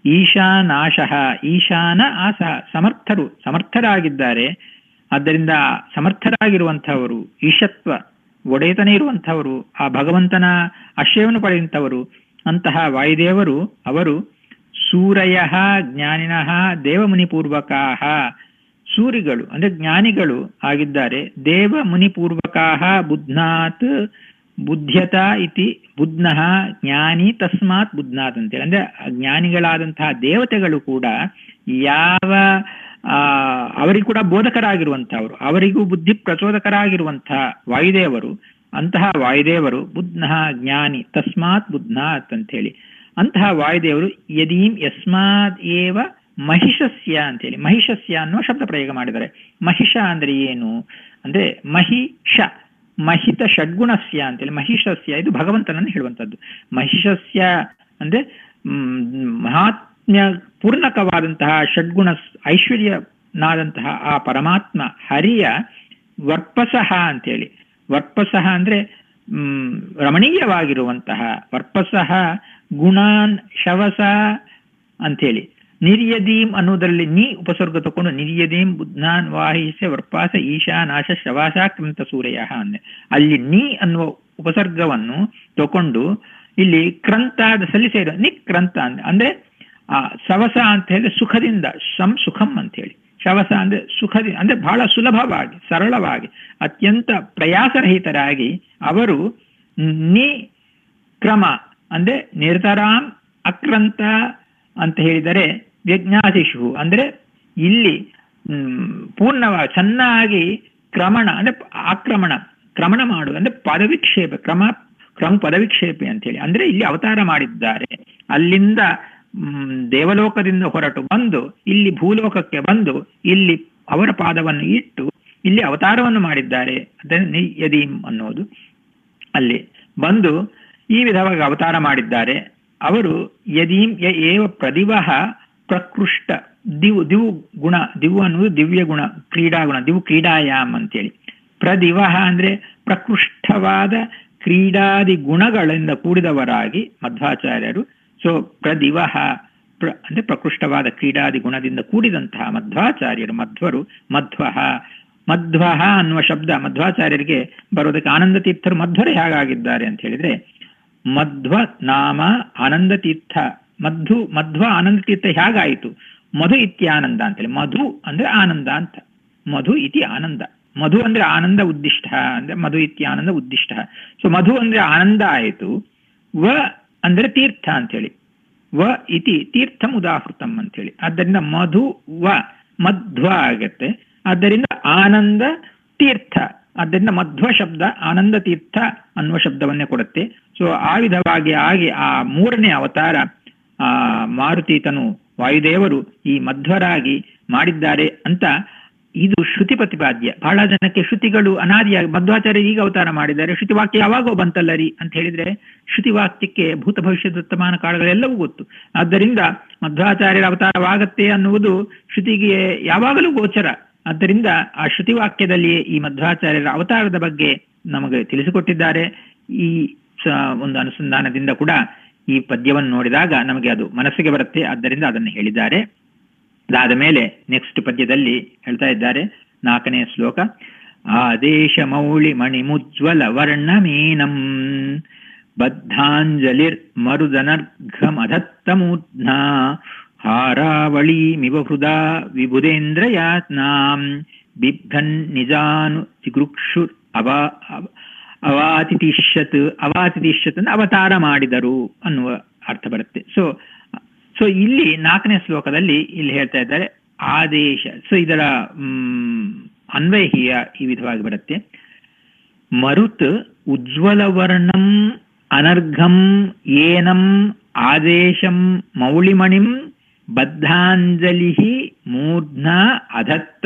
ಈಶಾನಾಶಃ ಈಶಾನ ಆಸಹ ಸಮರ್ಥರು ಸಮರ್ಥರಾಗಿದ್ದಾರೆ ಆದ್ದರಿಂದ ಸಮರ್ಥರಾಗಿರುವಂತಹವರು ಈಶತ್ವ ಒಡೆತನೇ ಇರುವಂತಹವರು ಆ ಭಗವಂತನ ಆಶ್ರಯವನ್ನು ಪಡೆಯುವಂಥವರು ಅಂತಹ ವಾಯುದೇವರು ಅವರು ಸೂರಯ ಜ್ಞಾನಿನಃ ದೇವಮುನಿಪೂರ್ವಕಾಹ ಸೂರಿಗಳು ಅಂದ್ರೆ ಜ್ಞಾನಿಗಳು ಆಗಿದ್ದಾರೆ ದೇವ ಮುನಿಪೂರ್ವಕಾಹ ಬುಧ್ನಾತ್ ಬುದ್ಧ್ಯತ ಇತಿ ಬುಧ್ನಃ ಜ್ಞಾನಿ ತಸ್ಮಾತ್ ಬುಧ್ನಾತ್ ಅಂತೇಳಿ ಅಂದ್ರೆ ಆ ಜ್ಞಾನಿಗಳಾದಂತಹ ದೇವತೆಗಳು ಕೂಡ ಯಾವ ಆ ಅವರಿಗೂ ಕೂಡ ಬೋಧಕರಾಗಿರುವಂತಹವರು ಅವರಿಗೂ ಬುದ್ಧಿ ಪ್ರಚೋದಕರಾಗಿರುವಂತಹ ವಾಯುದೇವರು ಅಂತಹ ವಾಯುದೇವರು ಬುಧ್ನಃ ಜ್ಞಾನಿ ತಸ್ಮಾತ್ ಬುಧ್ನಾತ್ ಅಂತ ಹೇಳಿ ಅಂತಹ ವಾಯುದೇವರು ಯದೀಂ ಯಸ್ಮಾತ್ ಏವ ಮಹಿಷಸ್ಯ ಅಂತೇಳಿ ಮಹಿಷಸ್ಯ ಅನ್ನುವ ಶಬ್ದ ಪ್ರಯೋಗ ಮಾಡಿದ್ದಾರೆ ಮಹಿಷ ಅಂದ್ರೆ ಏನು ಅಂದ್ರೆ ಮಹಿಷ ಮಹಿತ ಷಡ್ಗುಣಸ್ಯ ಅಂತೇಳಿ ಮಹಿಷಸ್ಯ ಇದು ಭಗವಂತನನ್ನು ಹೇಳುವಂತದ್ದು ಮಹಿಷಸ್ಯ ಅಂದ್ರೆ ಮ್, ಮಹಾತ್ಮ ಪೂರ್ಣಕವಾದಂತಹ ಷಡ್ಗುಣ ಐಶ್ವರ್ಯನಾದಂತಹ ಆ ಪರಮಾತ್ಮ ಹರಿಯ ವರ್ಪಸಹ ಅಂತೇಳಿ ವರ್ಪಸಹ ಅಂದ್ರೆ ಹ್ಮ್ ರಮಣೀಯವಾಗಿರುವಂತಹ ವರ್ಪಸಹ ಗುಣಾನ್ ಶವಸ ಅಂಥೇಳಿ ನಿರ್ಯದೀಂ ಅನ್ನೋದರಲ್ಲಿ ನೀ ಉಪಸರ್ಗ ತಕೊಂಡು ನಿರ್ಯದೀಂ ಬುದ್ಧಾನ್ ವಾಹಿಸ್ಯ ವರ್ಪಾಸ ಈಶಾನಾಶ ಶವಾಸಾಕ್ರಂತ ಸೂರ್ಯ ಅಂದೆ ಅಲ್ಲಿ ನೀ ಅನ್ನುವ ಉಪಸರ್ಗವನ್ನು ತಕೊಂಡು ಇಲ್ಲಿ ಕ್ರಂತಾದ ಸಲ್ಲಿ ಸೇರೋ ನಿಕ್ರಂತ ಅಂದ ಅಂದ್ರೆ ಆ ಸವಸ ಅಂತ ಹೇಳಿದ್ರೆ ಸುಖದಿಂದ ಶಂ ಸುಖಂ ಅಂತ ಹೇಳಿ ಶವಸ ಅಂದ್ರೆ ಸುಖದಿಂದ ಅಂದ್ರೆ ಬಹಳ ಸುಲಭವಾಗಿ ಸರಳವಾಗಿ ಅತ್ಯಂತ ಪ್ರಯಾಸರಹಿತರಾಗಿ ಅವರು ನಿ ಕ್ರಮ ಅಂದ್ರೆ ನಿರ್ತರಾಂ ಅಕ್ರಂತ ಅಂತ ಹೇಳಿದರೆ ವ್ಯಜ್ಞಾತಿಷು ಅಂದ್ರೆ ಇಲ್ಲಿ ಪೂರ್ಣವಾಗಿ ಚೆನ್ನಾಗಿ ಕ್ರಮಣ ಅಂದ್ರೆ ಆಕ್ರಮಣ ಕ್ರಮಣ ಮಾಡುವುದು ಅಂದ್ರೆ ಪದವಿಕ್ಷೇಪ ಕ್ರಮ ಕ್ರಮ ಪದವಿಕ್ಷೇಪೆ ಅಂತ ಹೇಳಿ ಅಂದ್ರೆ ಇಲ್ಲಿ ಅವತಾರ ಮಾಡಿದ್ದಾರೆ ಅಲ್ಲಿಂದ ದೇವಲೋಕದಿಂದ ಹೊರಟು ಬಂದು ಇಲ್ಲಿ ಭೂಲೋಕಕ್ಕೆ ಬಂದು ಇಲ್ಲಿ ಅವರ ಪಾದವನ್ನು ಇಟ್ಟು ಇಲ್ಲಿ ಅವತಾರವನ್ನು ಮಾಡಿದ್ದಾರೆ ಅದನ್ನು ಯದೀಂ ಅನ್ನೋದು ಅಲ್ಲಿ ಬಂದು ಈ ವಿಧವಾಗಿ ಅವತಾರ ಮಾಡಿದ್ದಾರೆ ಅವರು ಯದೀಂ ಯ ಏವ ಪ್ರದಿವಹ ಪ್ರಕೃಷ್ಟ ದಿವು ದಿವು ಗುಣ ದಿವು ಅನ್ನುವುದು ದಿವ್ಯ ಗುಣ ಕ್ರೀಡಾ ಗುಣ ದಿವು ಕ್ರೀಡಾಯಾಮ್ ಅಂತೇಳಿ ಪ್ರದಿವಹ ಅಂದ್ರೆ ಪ್ರಕೃಷ್ಟವಾದ ಕ್ರೀಡಾದಿ ಗುಣಗಳಿಂದ ಕೂಡಿದವರಾಗಿ ಮಧ್ವಾಚಾರ್ಯರು ಸೊ ಪ್ರದಿವಹ ಪ್ರ ಅಂದ್ರೆ ಪ್ರಕೃಷ್ಟವಾದ ಕ್ರೀಡಾದಿ ಗುಣದಿಂದ ಕೂಡಿದಂತಹ ಮಧ್ವಾಚಾರ್ಯರು ಮಧ್ವರು ಮಧ್ವಹ ಮಧ್ವಹ ಅನ್ನುವ ಶಬ್ದ ಮಧ್ವಾಚಾರ್ಯರಿಗೆ ಬರೋದಕ್ಕೆ ಆನಂದ ತೀರ್ಥರು ಮಧ್ವರೇ ಹೇಗಾಗಿದ್ದಾರೆ ಅಂತ ಹೇಳಿದ್ರೆ ಮಧ್ವ ನಾಮ ಆನಂದ ತೀರ್ಥ ಮಧು ಮಧ್ವ ಆನಂದ ತೀರ್ಥ ಹೇಗಾಯಿತು ಮಧು ಇತ್ಯಾನಂದ ಅಂತೇಳಿ ಮಧು ಅಂದ್ರೆ ಆನಂದ ಅಂತ ಮಧು ಇತಿ ಆನಂದ ಮಧು ಅಂದ್ರೆ ಆನಂದ ಉದ್ದಿಷ್ಟ ಅಂದ್ರೆ ಮಧು ಇತಿ ಆನಂದ ಉದ್ದಿಷ್ಟ ಸೊ ಮಧು ಅಂದ್ರೆ ಆನಂದ ಆಯಿತು ವ ಅಂದ್ರೆ ತೀರ್ಥ ಅಂತೇಳಿ ವ ಇತಿ ತೀರ್ಥಂ ಉದಾಹೃತಂ ಅಂತೇಳಿ ಆದ್ದರಿಂದ ಮಧು ವ ಮಧ್ವ ಆಗತ್ತೆ ಆದ್ದರಿಂದ ಆನಂದ ತೀರ್ಥ ಆದ್ದರಿಂದ ಮಧ್ವ ಶಬ್ದ ಆನಂದ ತೀರ್ಥ ಅನ್ನುವ ಶಬ್ದವನ್ನೇ ಕೊಡುತ್ತೆ ಸೊ ಆ ವಿಧವಾಗಿ ಆಗಿ ಆ ಮೂರನೇ ಅವತಾರ ಆ ಮಾರುತೀತನು ವಾಯುದೇವರು ಈ ಮಧ್ವರಾಗಿ ಮಾಡಿದ್ದಾರೆ ಅಂತ ಇದು ಶ್ರುತಿ ಪ್ರತಿಪಾದ್ಯ ಬಹಳ ಜನಕ್ಕೆ ಶ್ರುತಿಗಳು ಅನಾದಿಯಾಗಿ ಮಧ್ವಾಚಾರ್ಯ ಈಗ ಅವತಾರ ಮಾಡಿದ್ದಾರೆ ಶ್ರುತಿವಾಕ್ಯ ಯಾವಾಗೋ ಬಂತಲ್ಲರಿ ಅಂತ ಹೇಳಿದ್ರೆ ಶ್ರುತಿವಾಕ್ಯಕ್ಕೆ ಭೂತ ಭವಿಷ್ಯದ ವರ್ತಮಾನ ಕಾಲಗಳೆಲ್ಲವೂ ಗೊತ್ತು ಆದ್ದರಿಂದ ಮಧ್ವಾಚಾರ್ಯರ ಅವತಾರವಾಗತ್ತೆ ಅನ್ನುವುದು ಶ್ರುತಿಗೆ ಯಾವಾಗಲೂ ಗೋಚರ ಆದ್ದರಿಂದ ಆ ಶ್ರುತಿವಾಕ್ಯದಲ್ಲಿ ಈ ಮಧ್ವಾಚಾರ್ಯರ ಅವತಾರದ ಬಗ್ಗೆ ನಮಗೆ ತಿಳಿಸಿಕೊಟ್ಟಿದ್ದಾರೆ ಈ ಒಂದು ಅನುಸಂಧಾನದಿಂದ ಕೂಡ ಈ ಪದ್ಯವನ್ನು ನೋಡಿದಾಗ ನಮಗೆ ಅದು ಮನಸ್ಸಿಗೆ ಬರುತ್ತೆ ಆದ್ದರಿಂದ ಅದನ್ನು ಹೇಳಿದ್ದಾರೆ ಅದಾದ ಮೇಲೆ ನೆಕ್ಸ್ಟ್ ಪದ್ಯದಲ್ಲಿ ಹೇಳ್ತಾ ಇದ್ದಾರೆ ನಾಲ್ಕನೇ ಶ್ಲೋಕ ಆದೇಶ ಮೌಳಿ ಮಣಿಮುಜ್ವಲ ವರ್ಣಮೀನಂ ಬದ್ಧಾಂಜಲಿರ್ ಮರುದನರ್ಘಮಧತ್ತಮೂರ್ಧ್ನಾ ಹಾರಾವಳೀಮಿವ ಹೃದಾ ವಿಬುಧೇಂದ್ರಯಾತ್ನಾಂ ಬಿಬ್ಧನ್ ನಿಜಾನು ಜಿಗೃಕ್ಷು ಅವಾ ಅವಾತಿತಿಷ್ಯತ್ ಅವಾತಿತಿಷ್ಯತ್ ಅಂದ್ರೆ ಅವತಾರ ಮಾಡಿದರು ಅನ್ನುವ ಅರ್ಥ ಬರುತ್ತೆ ಸೊ ಸೊ ಇಲ್ಲಿ ನಾಲ್ಕನೇ ಶ್ಲೋಕದಲ್ಲಿ ಇಲ್ಲಿ ಹೇಳ್ತಾ ಇದ್ದಾರೆ ಆದೇಶ ಸೊ ಇದರ ಅನ್ವಯ ಈ ವಿಧವಾಗಿ ಬರುತ್ತೆ ಮರುತ್ ಉಜ್ವಲ ವರ್ಣಂ ಅನರ್ಘಂ ಏನಂ ಆದೇಶಂ ಮೌಳಿಮಣಿಂ ಬದ್ಧಾಂಜಲಿ ಮೂರ್ಧ್ನ ಅಧತ್ತ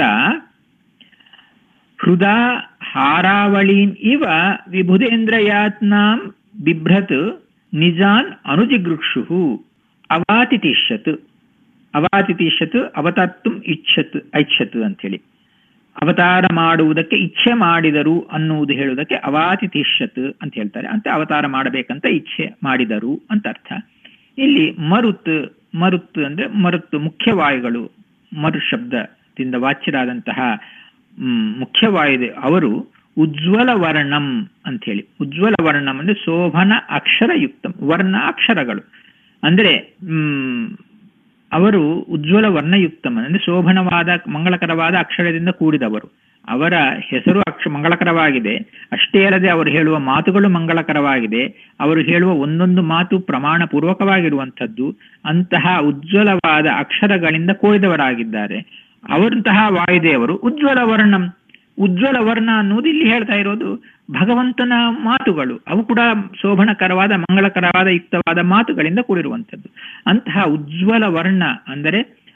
ಹೃದಾ ಹಾರಾವಳೀನ್ ಇವ ವಿಭುಧೇಂದ್ರಯಾತ್ನಾಂ ಬಿಭ್ರತ್ ನಿಜಾನ್ ಅನುಜಿಗೃಕ್ಷು ಅವಾತಿತಿಷ್ಯತ್ ಅವಾತಿತಿಷ್ಯತ್ ಅವತರ್ತುಂ ಇಚ್ಛತ್ ಐಚ್ಛತ್ ಅಂತೇಳಿ ಅವತಾರ ಮಾಡುವುದಕ್ಕೆ ಇಚ್ಛೆ ಮಾಡಿದರು ಅನ್ನುವುದು ಹೇಳುವುದಕ್ಕೆ ಅವಾತಿತಿಷ್ಯತ್ ಅಂತ ಹೇಳ್ತಾರೆ ಅಂತ ಅವತಾರ ಮಾಡಬೇಕಂತ ಇಚ್ಛೆ ಮಾಡಿದರು ಅಂತ ಅರ್ಥ ಇಲ್ಲಿ ಮರುತ್ ಮರುತ್ ಅಂದ್ರೆ ಮರುತ್ ಮುಖ್ಯವಾಯುಗಳು ಮರು ಶಬ್ದದಿಂದ ವಾಚ್ಯರಾದಂತಹ ಮುಖ್ಯವಾಯುದೆ ಅವರು ಉಜ್ವಲ ವರ್ಣಂ ಅಂತ ಹೇಳಿ ಉಜ್ವಲ ವರ್ಣಂ ಅಂದ್ರೆ ಶೋಭನ ಅಕ್ಷರಯುಕ್ತಂ ವರ್ಣ ಅಕ್ಷರಗಳು ಅಂದ್ರೆ ಹ್ಮ್ ಅವರು ಉಜ್ವಲ ವರ್ಣಯುಕ್ತಂ ಅಂದ್ರೆ ಶೋಭನವಾದ ಮಂಗಳಕರವಾದ ಅಕ್ಷರದಿಂದ ಕೂಡಿದವರು ಅವರ ಹೆಸರು ಅಕ್ಷ ಮಂಗಳಕರವಾಗಿದೆ ಅಷ್ಟೇ ಅಲ್ಲದೆ ಅವರು ಹೇಳುವ ಮಾತುಗಳು ಮಂಗಳಕರವಾಗಿದೆ ಅವರು ಹೇಳುವ ಒಂದೊಂದು ಮಾತು ಪ್ರಮಾಣ ಪೂರ್ವಕವಾಗಿರುವಂಥದ್ದು ಅಂತಹ ಉಜ್ವಲವಾದ ಅಕ್ಷರಗಳಿಂದ ಕೂಡಿದವರಾಗಿದ್ದಾರೆ ಅವರಂತಹ ವಾಯುದೇವರು ಉಜ್ವಲ ವರ್ಣಂ ಉಜ್ವಲ ವರ್ಣ ಅನ್ನೋದು ಇಲ್ಲಿ ಹೇಳ್ತಾ ಇರೋದು ಭಗವಂತನ ಮಾತುಗಳು ಅವು ಕೂಡ ಶೋಭನಕರವಾದ ಮಂಗಳಕರವಾದ ಯುಕ್ತವಾದ ಮಾತುಗಳಿಂದ ಕೂಡಿರುವಂಥದ್ದು ಅಂತಹ ಉಜ್ವಲ ವರ್ಣ ಅಂದರೆ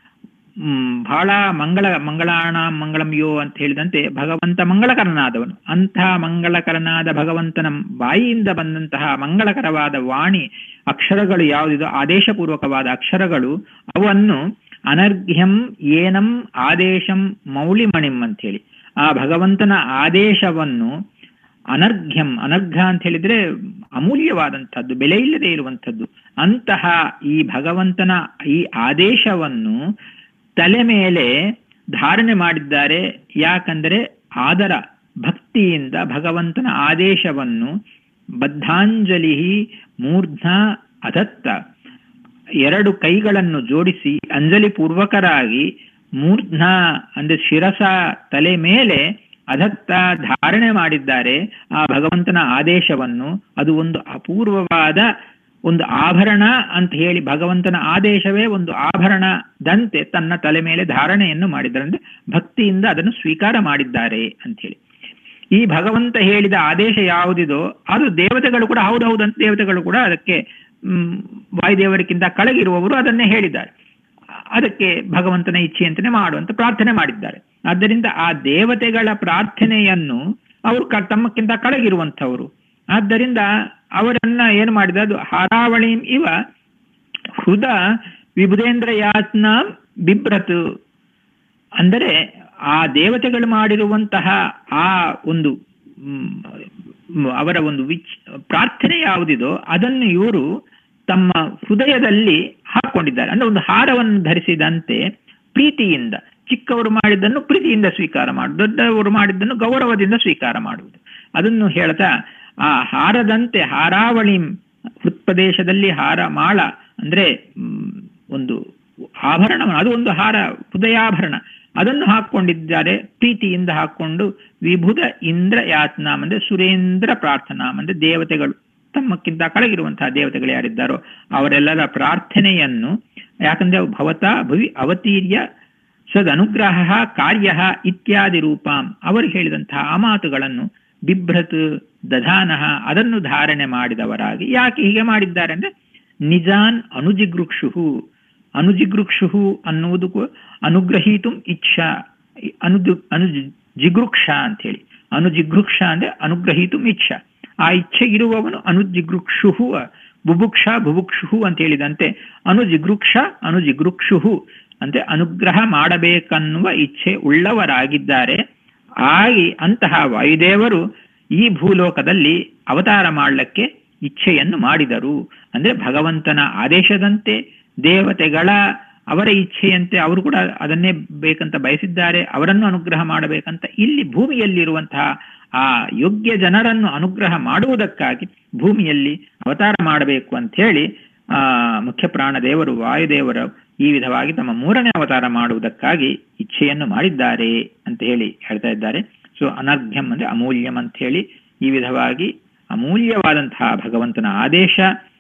ಹ್ಮ್ ಬಹಳ ಮಂಗಳ ಮಂಗಳಾಣ ಮಂಗಳಂ ಯೋ ಅಂತ ಹೇಳಿದಂತೆ ಭಗವಂತ ಮಂಗಳಕರನಾದವನು ಅಂತಹ ಮಂಗಳಕರನಾದ ಭಗವಂತನ ಬಾಯಿಯಿಂದ ಬಂದಂತಹ ಮಂಗಳಕರವಾದ ವಾಣಿ ಅಕ್ಷರಗಳು ಯಾವುದಿದೋ ಆದೇಶಪೂರ್ವಕವಾದ ಅಕ್ಷರಗಳು ಅವನ್ನು ಅನರ್ಘ್ಯಂ ಏನಂ ಆದೇಶಂ ಮೌಳಿಮಣಿಂ ಅಂತ ಹೇಳಿ ಆ ಭಗವಂತನ ಆದೇಶವನ್ನು ಅನರ್ಘ್ಯಂ ಅನರ್ಘ ಅಂತ ಹೇಳಿದ್ರೆ ಅಮೂಲ್ಯವಾದಂಥದ್ದು ಬೆಲೆ ಇಲ್ಲದೆ ಇರುವಂಥದ್ದು ಅಂತಹ ಈ ಭಗವಂತನ ಈ ಆದೇಶವನ್ನು ತಲೆ ಮೇಲೆ ಧಾರಣೆ ಮಾಡಿದ್ದಾರೆ ಯಾಕಂದರೆ ಆದರ ಭಕ್ತಿಯಿಂದ ಭಗವಂತನ ಆದೇಶವನ್ನು ಬದ್ಧಾಂಜಲಿ ಮೂರ್ಧ ಅದತ್ತ ಎರಡು ಕೈಗಳನ್ನು ಜೋಡಿಸಿ ಅಂಜಲಿ ಪೂರ್ವಕರಾಗಿ ಮೂರ್ಧ ಅಂದ್ರೆ ಶಿರಸ ತಲೆ ಮೇಲೆ ಅದತ್ತ ಧಾರಣೆ ಮಾಡಿದ್ದಾರೆ ಆ ಭಗವಂತನ ಆದೇಶವನ್ನು ಅದು ಒಂದು ಅಪೂರ್ವವಾದ ಒಂದು ಆಭರಣ ಅಂತ ಹೇಳಿ ಭಗವಂತನ ಆದೇಶವೇ ಒಂದು ಆಭರಣದಂತೆ ತನ್ನ ತಲೆ ಮೇಲೆ ಧಾರಣೆಯನ್ನು ಮಾಡಿದ್ದಾರೆ ಅಂದ್ರೆ ಭಕ್ತಿಯಿಂದ ಅದನ್ನು ಸ್ವೀಕಾರ ಮಾಡಿದ್ದಾರೆ ಅಂತ ಹೇಳಿ ಈ ಭಗವಂತ ಹೇಳಿದ ಆದೇಶ ಯಾವುದಿದೋ ಅದು ದೇವತೆಗಳು ಕೂಡ ಹೌದೌದು ಅಂತ ದೇವತೆಗಳು ಕೂಡ ಅದಕ್ಕೆ ಹ್ಮ್ ವಾಯುದೇವರಿಗಿಂತ ಕೆಳಗಿರುವವರು ಅದನ್ನೇ ಹೇಳಿದ್ದಾರೆ ಅದಕ್ಕೆ ಭಗವಂತನ ಇಚ್ಛೆಯಂತೆಯೇ ಮಾಡುವಂತ ಪ್ರಾರ್ಥನೆ ಮಾಡಿದ್ದಾರೆ ಆದ್ದರಿಂದ ಆ ದೇವತೆಗಳ ಪ್ರಾರ್ಥನೆಯನ್ನು ಅವರು ಕ ತಮ್ಮಕ್ಕಿಂತ ಕೆಳಗಿರುವಂಥವರು ಆದ್ದರಿಂದ ಅವರನ್ನ ಏನು ಮಾಡಿದ ಅದು ಹಾರಾವಳಿ ಇವ ಹೃದ ವಿಭುಧೇಂದ್ರ ಯಾತ್ನಾಂ ಬಿಭ್ರತ್ ಅಂದರೆ ಆ ದೇವತೆಗಳು ಮಾಡಿರುವಂತಹ ಆ ಒಂದು ಅವರ ಒಂದು ವಿಚ್ ಪ್ರಾರ್ಥನೆ ಯಾವುದಿದೋ ಅದನ್ನು ಇವರು ತಮ್ಮ ಹೃದಯದಲ್ಲಿ ಹಾಕೊಂಡಿದ್ದಾರೆ ಅಂದ್ರೆ ಒಂದು ಹಾರವನ್ನು ಧರಿಸಿದಂತೆ ಪ್ರೀತಿಯಿಂದ ಚಿಕ್ಕವರು ಮಾಡಿದ್ದನ್ನು ಪ್ರೀತಿಯಿಂದ ಸ್ವೀಕಾರ ಮಾಡುವುದು ದೊಡ್ಡವರು ಮಾಡಿದ್ದನ್ನು ಗೌರವದಿಂದ ಸ್ವೀಕಾರ ಮಾಡುವುದು ಅದನ್ನು ಹೇಳ್ತಾ ಆ ಹಾರದಂತೆ ಹಾರಾವಳಿ ಹೃತ್ಪ್ರದೇಶದಲ್ಲಿ ಹಾರ ಮಾಳ ಅಂದ್ರೆ ಒಂದು ಆಭರಣ ಅದು ಒಂದು ಹಾರ ಹೃದಯಾಭರಣ ಅದನ್ನು ಹಾಕೊಂಡಿದ್ದಾರೆ ಪ್ರೀತಿಯಿಂದ ಹಾಕೊಂಡು ವಿಭುಧ ಇಂದ್ರ ಯಾತ್ನಾಮ್ ಅಂದ್ರೆ ಸುರೇಂದ್ರ ಪ್ರಾರ್ಥನಾಮ್ ಅಂದ್ರೆ ದೇವತೆಗಳು ತಮ್ಮಕ್ಕಿಂತ ಕೆಳಗಿರುವಂತಹ ದೇವತೆಗಳು ಯಾರಿದ್ದಾರೋ ಅವರೆಲ್ಲರ ಪ್ರಾರ್ಥನೆಯನ್ನು ಯಾಕಂದ್ರೆ ಭವತಾ ಭವಿ ಅವತೀರ್ಯ ಸದನುಗ್ರಹ ಕಾರ್ಯ ಇತ್ಯಾದಿ ರೂಪಾಂ ಅವರು ಹೇಳಿದಂತಹ ಆ ಮಾತುಗಳನ್ನು ಬಿಭ್ರತ್ ದಧಾನಃ ಅದನ್ನು ಧಾರಣೆ ಮಾಡಿದವರಾಗಿ ಯಾಕೆ ಹೀಗೆ ಮಾಡಿದ್ದಾರೆ ಅಂದ್ರೆ ನಿಜಾನ್ ಅನುಜಿಗೃಕ್ಷು ಅನುಜಿಗೃಕ್ಷು ಅನ್ನುವುದಕ್ಕೂ ಅನುಗ್ರಹೀತು ಇಚ್ಛಾ ಅನು ಅನು ಜಿಗೃಕ್ಷ ಅಂತ ಹೇಳಿ ಅನುಜಿಗೃಕ್ಷ ಅಂದ್ರೆ ಅನುಗ್ರಹೀತು ಇಚ್ಛಾ ಆ ಇಚ್ಛೆ ಇರುವವನು ಅನುಜಿಗೃಕ್ಷು ಬುಭುಕ್ಷ ಬುಭುಕ್ಷು ಅಂತ ಹೇಳಿದಂತೆ ಅನುಜಿಗೃಕ್ಷ ಅನುಜಿಗೃಕ್ಷು ಅಂದ್ರೆ ಅನುಗ್ರಹ ಮಾಡಬೇಕನ್ನುವ ಇಚ್ಛೆ ಉಳ್ಳವರಾಗಿದ್ದಾರೆ ಆಗಿ ಅಂತಹ ವಾಯುದೇವರು ಈ ಭೂಲೋಕದಲ್ಲಿ ಅವತಾರ ಮಾಡಲಿಕ್ಕೆ ಇಚ್ಛೆಯನ್ನು ಮಾಡಿದರು ಅಂದ್ರೆ ಭಗವಂತನ ಆದೇಶದಂತೆ ದೇವತೆಗಳ ಅವರ ಇಚ್ಛೆಯಂತೆ ಅವರು ಕೂಡ ಅದನ್ನೇ ಬೇಕಂತ ಬಯಸಿದ್ದಾರೆ ಅವರನ್ನು ಅನುಗ್ರಹ ಮಾಡಬೇಕಂತ ಇಲ್ಲಿ ಭೂಮಿಯಲ್ಲಿರುವಂತಹ ಆ ಯೋಗ್ಯ ಜನರನ್ನು ಅನುಗ್ರಹ ಮಾಡುವುದಕ್ಕಾಗಿ ಭೂಮಿಯಲ್ಲಿ ಅವತಾರ ಮಾಡಬೇಕು ಅಂತ ಹೇಳಿ ಆ ಮುಖ್ಯ ಪ್ರಾಣ ದೇವರು ವಾಯುದೇವರು ಈ ವಿಧವಾಗಿ ತಮ್ಮ ಮೂರನೇ ಅವತಾರ ಮಾಡುವುದಕ್ಕಾಗಿ ಇಚ್ಛೆಯನ್ನು ಮಾಡಿದ್ದಾರೆ ಅಂತ ಹೇಳಿ ಹೇಳ್ತಾ ಇದ್ದಾರೆ ಸೊ ಅನರ್ಘ್ಯಂ ಅಂದ್ರೆ ಅಮೂಲ್ಯಂ ಅಂತ ಹೇಳಿ ಈ ವಿಧವಾಗಿ ಅಮೂಲ್ಯವಾದಂತಹ ಭಗವಂತನ ಆದೇಶ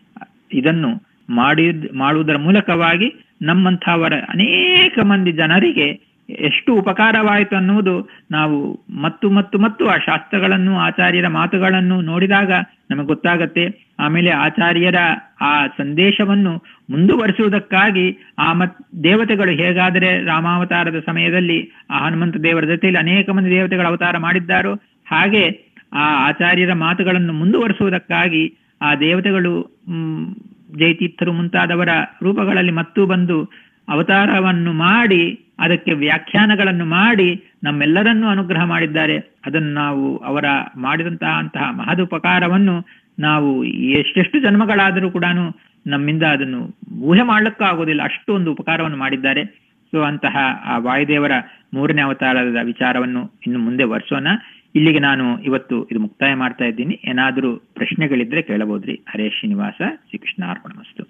ಇದನ್ನು ಮಾಡಿ ಮಾಡುವುದರ ಮೂಲಕವಾಗಿ ನಮ್ಮಂಥವರ ಅನೇಕ ಮಂದಿ ಜನರಿಗೆ ಎಷ್ಟು ಉಪಕಾರವಾಯಿತು ಅನ್ನುವುದು ನಾವು ಮತ್ತು ಮತ್ತು ಮತ್ತು ಆ ಶಾಸ್ತ್ರಗಳನ್ನು ಆಚಾರ್ಯರ ಮಾತುಗಳನ್ನು ನೋಡಿದಾಗ ನಮಗೆ ಗೊತ್ತಾಗತ್ತೆ ಆಮೇಲೆ ಆಚಾರ್ಯರ ಆ ಸಂದೇಶವನ್ನು ಮುಂದುವರಿಸುವುದಕ್ಕಾಗಿ ಆ ಮತ್ ದೇವತೆಗಳು ಹೇಗಾದರೆ ರಾಮಾವತಾರದ ಸಮಯದಲ್ಲಿ ಆ ಹನುಮಂತ ದೇವರ ಜೊತೆಯಲ್ಲಿ ಅನೇಕ ಮಂದಿ ದೇವತೆಗಳ ಅವತಾರ ಮಾಡಿದ್ದಾರೋ ಹಾಗೆ ಆ ಆಚಾರ್ಯರ ಮಾತುಗಳನ್ನು ಮುಂದುವರಿಸುವುದಕ್ಕಾಗಿ ಆ ದೇವತೆಗಳು ಹ್ಮ್ ಜಯತೀರ್ಥರು ಮುಂತಾದವರ ರೂಪಗಳಲ್ಲಿ ಮತ್ತೂ ಬಂದು ಅವತಾರವನ್ನು ಮಾಡಿ ಅದಕ್ಕೆ ವ್ಯಾಖ್ಯಾನಗಳನ್ನು ಮಾಡಿ ನಮ್ಮೆಲ್ಲರನ್ನೂ ಅನುಗ್ರಹ ಮಾಡಿದ್ದಾರೆ ಅದನ್ನು ನಾವು ಅವರ ಮಾಡಿದಂತಹ ಅಂತಹ ಮಹದುಪಕಾರವನ್ನು ನಾವು ಎಷ್ಟೆಷ್ಟು ಜನ್ಮಗಳಾದರೂ ಕೂಡ ನಮ್ಮಿಂದ ಅದನ್ನು ಊಹೆ ಮಾಡ್ಲಿಕ್ಕೂ ಆಗೋದಿಲ್ಲ ಅಷ್ಟು ಒಂದು ಉಪಕಾರವನ್ನು ಮಾಡಿದ್ದಾರೆ ಸೊ ಅಂತಹ ಆ ವಾಯುದೇವರ ಮೂರನೇ ಅವತಾರದ ವಿಚಾರವನ್ನು ಇನ್ನು ಮುಂದೆ ವರ್ಷೋಣ ಇಲ್ಲಿಗೆ ನಾನು ಇವತ್ತು ಇದು ಮುಕ್ತಾಯ ಮಾಡ್ತಾ ಇದ್ದೀನಿ ಏನಾದರೂ ಪ್ರಶ್ನೆಗಳಿದ್ರೆ ಕೇಳಬಹುದ್ರಿ ಹರೇ ಶ್ರೀನಿವಾಸ ಶ್ರೀಕೃಷ್ಣ ಅರ್ಪಣಮಸ್ತು